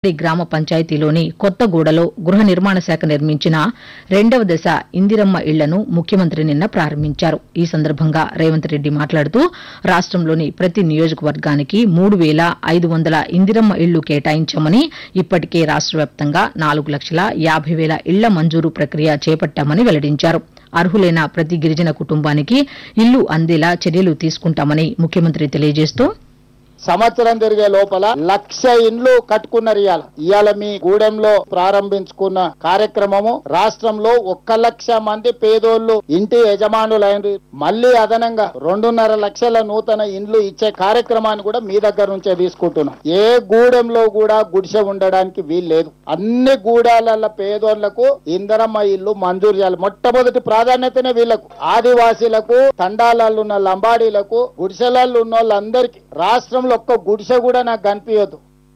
ఈ గ్రామ పంచాయతీలోని కొత్తగూడలో గృహ నిర్మాణ శాఖ నిర్మించిన రెండవ దశ ఇందిరమ్మ ఇళ్లను ముఖ్యమంత్రి నిన్న ప్రారంభించారు ఈ సందర్భంగా రేవంత్ రెడ్డి మాట్లాడుతూ రాష్టంలోని ప్రతి నియోజకవర్గానికి మూడు వేల ఐదు వందల ఇందిరమ్మ ఇళ్లు కేటాయించామని ఇప్పటికే రాష్ట్ర వ్యాప్తంగా నాలుగు లక్షల యాభై వేల ఇళ్ల మంజూరు ప్రక్రియ చేపట్టామని వెల్లడించారు అర్హులైన ప్రతి గిరిజన కుటుంబానికి ఇల్లు అందేలా చర్యలు తీసుకుంటామని ముఖ్యమంత్రి తెలియజేస్తూ సంవత్సరం తిరిగే లోపల లక్ష ఇండ్లు కట్టుకున్నారు ఇవాళ ఇవాళ మీ గూడెంలో ప్రారంభించుకున్న కార్యక్రమము రాష్ట్రంలో ఒక్క లక్ష మంది పేదోళ్ళు ఇంటి యజమానులైన మళ్ళీ అదనంగా రెండున్నర లక్షల నూతన ఇండ్లు ఇచ్చే కార్యక్రమాన్ని కూడా మీ దగ్గర నుంచే తీసుకుంటున్నాం ఏ గూడెంలో కూడా గుడిసె ఉండడానికి వీలు లేదు అన్ని గూడాల పేదోళ్లకు ఇందరమ్మ ఇల్లు మంజూరు చేయాలి మొట్టమొదటి ప్రాధాన్యతనే వీళ్ళకు ఆదివాసీలకు తండాలలో ఉన్న లంబాడీలకు గుడిసెలలో ఉన్న వాళ్ళందరికీ రాష్ట్రంలో ఒక్క గుడిసె కూడా నాకు కనిపించదు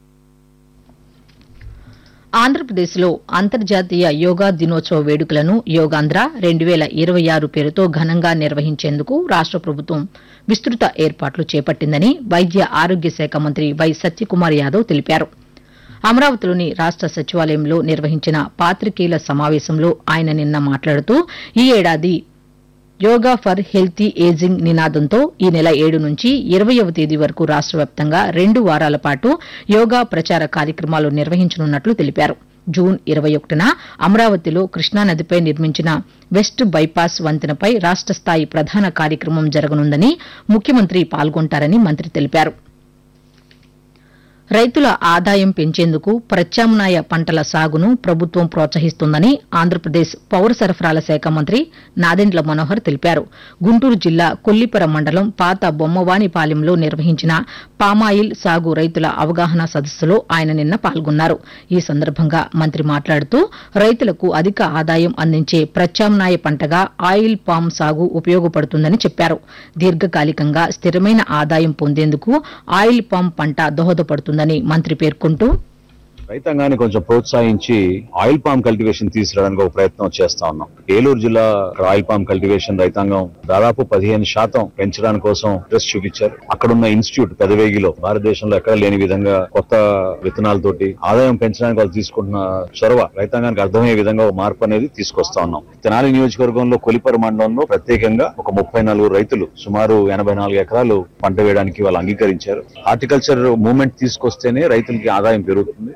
ఆంధ్రప్రదేశ్లో అంతర్జాతీయ యోగా దినోత్సవ వేడుకలను యోగాంధ్ర రెండు వేల ఇరవై ఆరు పేరుతో ఘనంగా నిర్వహించేందుకు రాష్ట ప్రభుత్వం విస్తృత ఏర్పాట్లు చేపట్టిందని వైద్య ఆరోగ్య శాఖ మంత్రి వై సత్యకుమార్ యాదవ్ తెలిపారు అమరావతిలోని రాష్ట సచివాలయంలో నిర్వహించిన పాత్రికేయుల సమావేశంలో ఆయన నిన్న మాట్లాడుతూ ఈ ఏడాది యోగా ఫర్ హెల్తీ ఏజింగ్ నినాదంతో ఈ నెల ఏడు నుంచి ఇరవయవ తేదీ వరకు రాష్ట వ్యాప్తంగా రెండు వారాల పాటు యోగా ప్రచార కార్యక్రమాలు నిర్వహించనున్నట్లు తెలిపారు జూన్ ఇరవై ఒకటిన అమరావతిలో కృష్ణానదిపై నిర్మించిన వెస్ట్ బైపాస్ వంతెనపై రాష్ట స్థాయి ప్రధాన కార్యక్రమం జరగనుందని ముఖ్యమంత్రి పాల్గొంటారని మంత్రి తెలిపారు రైతుల ఆదాయం పెంచేందుకు ప్రత్యామ్నాయ పంటల సాగును ప్రభుత్వం ప్రోత్సహిస్తోందని ఆంధ్రప్రదేశ్ పౌర సరఫరాల శాఖ మంత్రి నాదెండ్ల మనోహర్ తెలిపారు గుంటూరు జిల్లా కొల్లిపర మండలం పాత బొమ్మవానిపాలెంలో నిర్వహించిన పామాయిల్ సాగు రైతుల అవగాహన సదస్సులో ఆయన నిన్న పాల్గొన్నారు ఈ సందర్భంగా మంత్రి మాట్లాడుతూ రైతులకు అధిక ఆదాయం అందించే ప్రత్యామ్నాయ పంటగా ఆయిల్ పామ్ సాగు ఉపయోగపడుతుందని చెప్పారు దీర్ఘకాలికంగా స్థిరమైన ఆదాయం పొందేందుకు ఆయిల్ పామ్ పంట దోహదపడుతుందని మంత్రి పేర్కొంటూ రైతాంగాన్ని కొంచెం ప్రోత్సహించి ఆయిల్ పామ్ కల్టివేషన్ తీసుకురావడానికి ఒక ప్రయత్నం చేస్తా ఉన్నాం ఏలూరు జిల్లా ఆయిల్ పామ్ కల్టివేషన్ రైతాంగం దాదాపు పదిహేను శాతం పెంచడానికి కోసం ఇంట్రెస్ట్ చూపించారు అక్కడ ఉన్న ఇన్స్టిట్యూట్ పెదవేగిలో భారతదేశంలో ఎక్కడ లేని విధంగా కొత్త విత్తనాలతోటి ఆదాయం పెంచడానికి వాళ్ళు తీసుకుంటున్న చొరవ రైతాంగానికి అర్థమయ్యే విధంగా ఒక మార్పు అనేది తీసుకొస్తా ఉన్నాం తెనాలి నియోజకవర్గంలో కొలిపర మండలంలో ప్రత్యేకంగా ఒక ముప్పై నలుగురు రైతులు సుమారు ఎనభై నాలుగు ఎకరాలు పంట వేయడానికి వాళ్ళు అంగీకరించారు హార్టికల్చర్ మూవ్మెంట్ తీసుకొస్తేనే రైతులకి ఆదాయం పెరుగుతుంది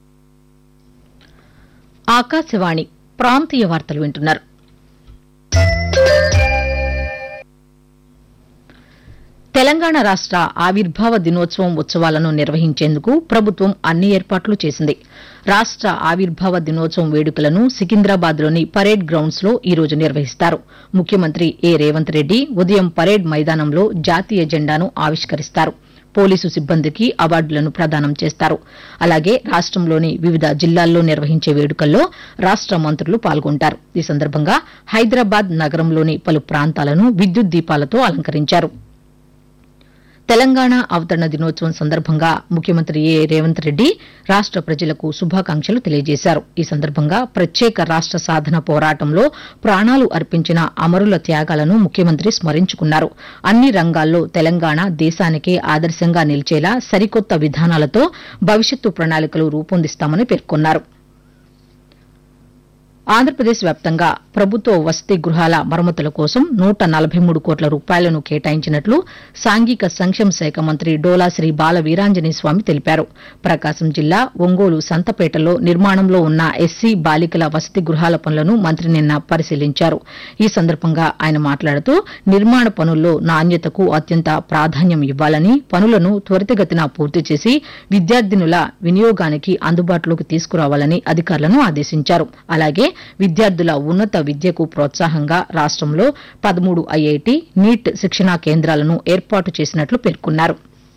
ఆకాశవాణి ప్రాంతీయ వార్తలు వింటున్నారు తెలంగాణ రాష్ట ఆవిర్భావ దినోత్సవం ఉత్సవాలను నిర్వహించేందుకు ప్రభుత్వం అన్ని ఏర్పాట్లు చేసింది రాష్ట ఆవిర్భావ దినోత్సవం వేడుకలను సికింద్రాబాద్లోని పరేడ్ గ్రౌండ్స్ లో ఈ రోజు నిర్వహిస్తారు ముఖ్యమంత్రి ఏ రేవంత్ రెడ్డి ఉదయం పరేడ్ మైదానంలో జాతీయ జెండాను ఆవిష్కరిస్తారు పోలీసు సిబ్బందికి అవార్డులను ప్రదానం చేస్తారు అలాగే రాష్టంలోని వివిధ జిల్లాల్లో నిర్వహించే వేడుకల్లో రాష్ట మంత్రులు పాల్గొంటారు ఈ సందర్భంగా హైదరాబాద్ నగరంలోని పలు ప్రాంతాలను విద్యుత్ దీపాలతో అలంకరించారు తెలంగాణ అవతరణ దినోత్సవం సందర్భంగా ముఖ్యమంత్రి ఏ రేవంత్ రెడ్డి రాష్ట ప్రజలకు శుభాకాంక్షలు తెలియజేశారు ఈ సందర్భంగా ప్రత్యేక రాష్ట సాధన పోరాటంలో ప్రాణాలు అర్పించిన అమరుల త్యాగాలను ముఖ్యమంత్రి స్మరించుకున్నారు అన్ని రంగాల్లో తెలంగాణ దేశానికే ఆదర్శంగా నిలిచేలా సరికొత్త విధానాలతో భవిష్యత్తు ప్రణాళికలు రూపొందిస్తామని పేర్కొన్నారు ఆంధ్రప్రదేశ్ వ్యాప్తంగా ప్రభుత్వ వసతి గృహాల మరమ్మతుల కోసం నూట నలభై మూడు కోట్ల రూపాయలను కేటాయించినట్లు సాంఘిక సంక్షేమ శాఖ మంత్రి డోలా శ్రీ బాల వీరాంజనేయ స్వామి తెలిపారు ప్రకాశం జిల్లా ఒంగోలు సంతపేటలో నిర్మాణంలో ఉన్న ఎస్సీ బాలికల వసతి గృహాల పనులను మంత్రి నిన్న పరిశీలించారు ఈ సందర్భంగా ఆయన మాట్లాడుతూ నిర్మాణ పనుల్లో నాణ్యతకు అత్యంత ప్రాధాన్యం ఇవ్వాలని పనులను త్వరితగతిన పూర్తి చేసి విద్యార్థినుల వినియోగానికి అందుబాటులోకి తీసుకురావాలని అధికారులను ఆదేశించారు అలాగే విద్యార్థుల ఉన్నత విద్యకు ప్రోత్సాహంగా రాష్టంలో పదమూడు ఐఐటి నీట్ శిక్షణా కేంద్రాలను ఏర్పాటు చేసినట్లు పేర్కొన్నారు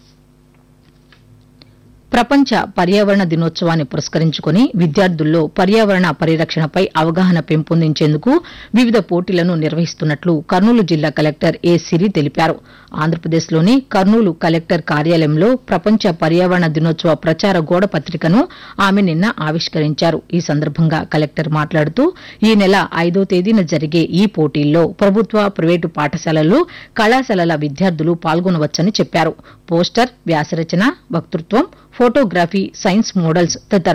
ప్రపంచ పర్యావరణ దినోత్సవాన్ని పురస్కరించుకుని విద్యార్థుల్లో పర్యావరణ పరిరక్షణపై అవగాహన పెంపొందించేందుకు వివిధ పోటీలను నిర్వహిస్తున్నట్లు కర్నూలు జిల్లా కలెక్టర్ ఏ సిరి తెలిపారు ఆంధ్రప్రదేశ్లోని కర్నూలు కలెక్టర్ కార్యాలయంలో ప్రపంచ పర్యావరణ దినోత్సవ ప్రచార గోడ పత్రికను ఆమె నిన్న ఆవిష్కరించారు ఈ సందర్భంగా కలెక్టర్ మాట్లాడుతూ ఈ నెల ఐదో తేదీన జరిగే ఈ పోటీల్లో ప్రభుత్వ ప్రైవేటు పాఠశాలలు కళాశాలల విద్యార్థులు పాల్గొనవచ్చని చెప్పారు పోస్టర్ వ్యాసరచన వక్తృత్వం ఫోటోగ్రఫీ సైన్స్ మోడల్స్ తదితర